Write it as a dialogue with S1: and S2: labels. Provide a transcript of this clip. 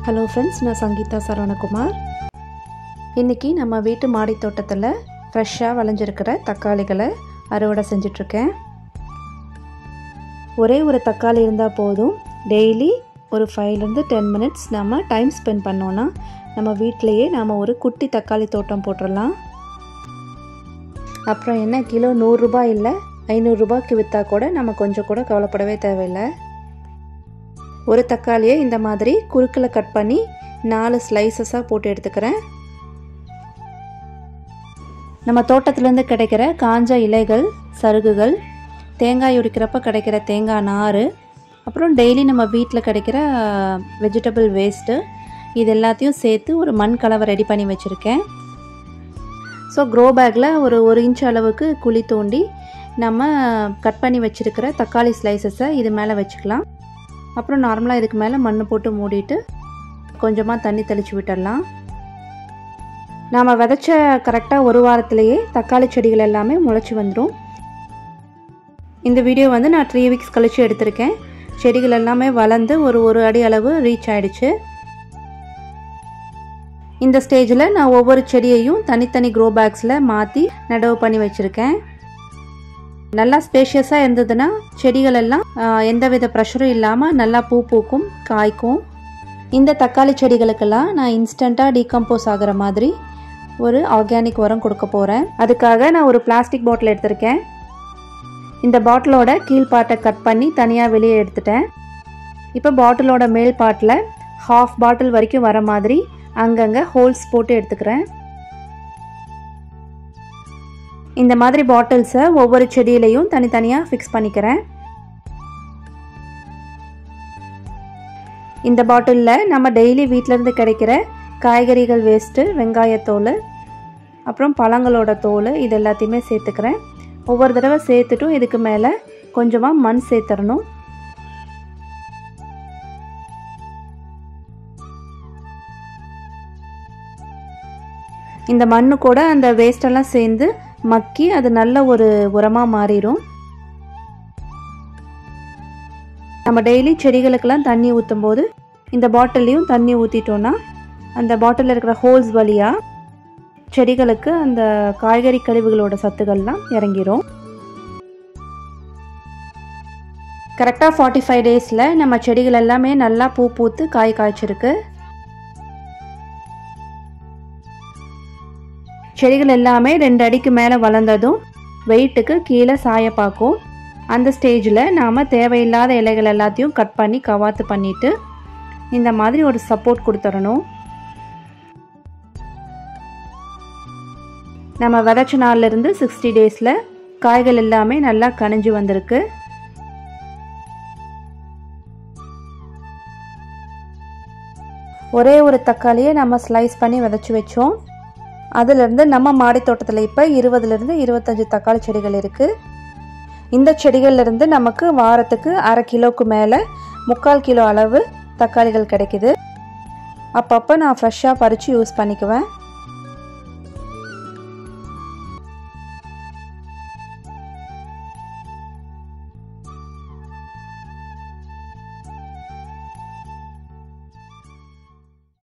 S1: hello friends நான் சங்கீதா சரவணகுமார் இன்றைக்கி நம்ம வீட்டு மாடி தோட்டத்தில் ஃப்ரெஷ்ஷாக விளைஞ்சிருக்கிற தக்காளிகளை அறுவடை செஞ்சிட்ருக்கேன் ஒரே ஒரு தக்காளி இருந்தால் போதும் டெய்லி ஒரு ஃபைவ்லேருந்து டென் மினிட்ஸ் நம்ம டைம் ஸ்பெண்ட் பண்ணோன்னா நம்ம வீட்டிலையே நாம் ஒரு குட்டி தக்காளி தோட்டம் போட்டுடலாம் அப்புறம் என்ன கிலோ நூறுரூபா இல்லை ஐநூறுரூபாய்க்கு விற்றா கூட நம்ம கொஞ்சம் கூட கவலைப்படவே தேவையில்லை ஒரு தக்காளியை இந்த மாதிரி குறுக்கில் கட் பண்ணி நாலு ஸ்லைசஸாக போட்டு எடுத்துக்கிறேன் நம்ம தோட்டத்துலேருந்து கிடைக்கிற காஞ்ச இலைகள் சருகுகள் தேங்காய் உரிக்கிறப்ப கிடைக்கிற தேங்காய் நார் அப்புறம் டெய்லி நம்ம வீட்டில் கிடைக்கிற வெஜிடபிள் வேஸ்ட்டு இது எல்லாத்தையும் சேர்த்து ஒரு மண் கலவை ரெடி பண்ணி வச்சுருக்கேன் ஸோ க்ரோ பேக்கில் ஒரு ஒரு இன்ச் அளவுக்கு குழி தோண்டி நம்ம கட் பண்ணி வச்சுருக்கிற தக்காளி ஸ்லைசஸை இது மேலே வச்சுக்கலாம் அப்புறம் நார்மலாக இதுக்கு மேலே மண் போட்டு மூடிட்டு கொஞ்சமாக தண்ணி தெளித்து விட்டுடலாம் நாம் விதைச்ச கரெக்டாக ஒரு வாரத்திலேயே தக்காளி செடிகள் எல்லாமே முளைச்சி வந்துடும் இந்த வீடியோ வந்து நான் த்ரீ வீக்ஸ் கழித்து எடுத்திருக்கேன் செடிகள் எல்லாமே வளர்ந்து ஒரு ஒரு அடி அளவு ரீச் ஆயிடுச்சு இந்த ஸ்டேஜில் நான் ஒவ்வொரு செடியையும் தனித்தனி க்ரோ பேக்ஸில் மாற்றி நடவு பண்ணி வச்சுருக்கேன் நல்லா ஸ்பேஷியஸாக இருந்ததுன்னா செடிகள் எல்லாம் எந்தவித ப்ரெஷரும் இல்லாமல் நல்லா பூ பூக்கும் காய்க்கும் இந்த தக்காளி செடிகளுக்கெல்லாம் நான் இன்ஸ்டண்ட்டாக டீகம்போஸ் ஆகிற மாதிரி ஒரு ஆர்கானிக் உரம் கொடுக்க போகிறேன் அதுக்காக நான் ஒரு பிளாஸ்டிக் பாட்டில் எடுத்திருக்கேன் இந்த பாட்டிலோட கீழ்பாட்டை கட் பண்ணி தனியாக வெளியே எடுத்துட்டேன் இப்போ பாட்டிலோட மேல் பாட்டில் ஹாஃப் பாட்டில் வரைக்கும் வர மாதிரி அங்கங்கே ஹோல்ஸ் போட்டு எடுத்துக்கிறேன் இந்த மாதிரி பாட்டில்ஸை ஒவ்வொரு செடியிலையும் தனித்தனியாக ஃபிக்ஸ் பண்ணிக்கிறேன் இந்த பாட்டிலில் நம்ம டெய்லி வீட்டிலேருந்து கிடைக்கிற காய்கறிகள் வேஸ்ட்டு வெங்காயத்தோல் அப்புறம் பழங்களோட தோல் இது எல்லாத்தையுமே சேர்த்துக்கிறேன் ஒவ்வொரு தடவை சேர்த்துட்டும் இதுக்கு மேலே கொஞ்சமாக மண் சேர்த்துடணும் இந்த மண்ணு கூட அந்த வேஸ்டெல்லாம் சேர்ந்து மக்கி அது நல்ல ஒரு உரமாக மாறிடும் நம்ம டெய்லி செடிகளுக்கெல்லாம் தண்ணி ஊற்றும் போது இந்த பாட்டில்லையும் தண்ணி ஊற்றிட்டோன்னா அந்த பாட்டிலில் இருக்கிற ஹோல்ஸ் வழியாக செடிகளுக்கு அந்த காய்கறி கழிவுகளோட சத்துக்கள்லாம் இறங்கிரும் கரெக்டாக ஃபார்ட்டி ஃபைவ் டேஸில் நம்ம செடிகள் எல்லாமே நல்லா பூ பூத்து காய் காய்ச்சிருக்கு செடிகள் எல்லாமே ரெண்டு அடிக்கு மேலே வளர்ந்ததும் வெயிட்டுக்கு கீழே சாய பார்க்கும் அந்த ஸ்டேஜில் நாம் தேவையில்லாத இலைகள் எல்லாத்தையும் கட் பண்ணி கவாத்து பண்ணிவிட்டு இந்த மாதிரி ஒரு சப்போர்ட் கொடுத்துடணும் நம்ம விதைச்ச நாள்லேருந்து சிக்ஸ்டி டேஸில் காய்கள் எல்லாமே நல்லா கனிஞ்சு வந்திருக்கு ஒரே ஒரு தக்காளியை நம்ம ஸ்லைஸ் பண்ணி விதைச்சி வச்சோம் அதுலேருந்து நம்ம மாடி தோட்டத்தில் இப்போ இருபதுலேருந்து இருபத்தஞ்சி தக்காளி செடிகள் இருக்குது இந்த செடிகள்லேருந்து நமக்கு வாரத்துக்கு அரை கிலோவுக்கு மேலே முக்கால் கிலோ அளவு தக்காளிகள் கிடைக்கிது அப்பப்போ நான் ஃப்ரெஷ்ஷாக பறித்து யூஸ் பண்ணிக்குவேன்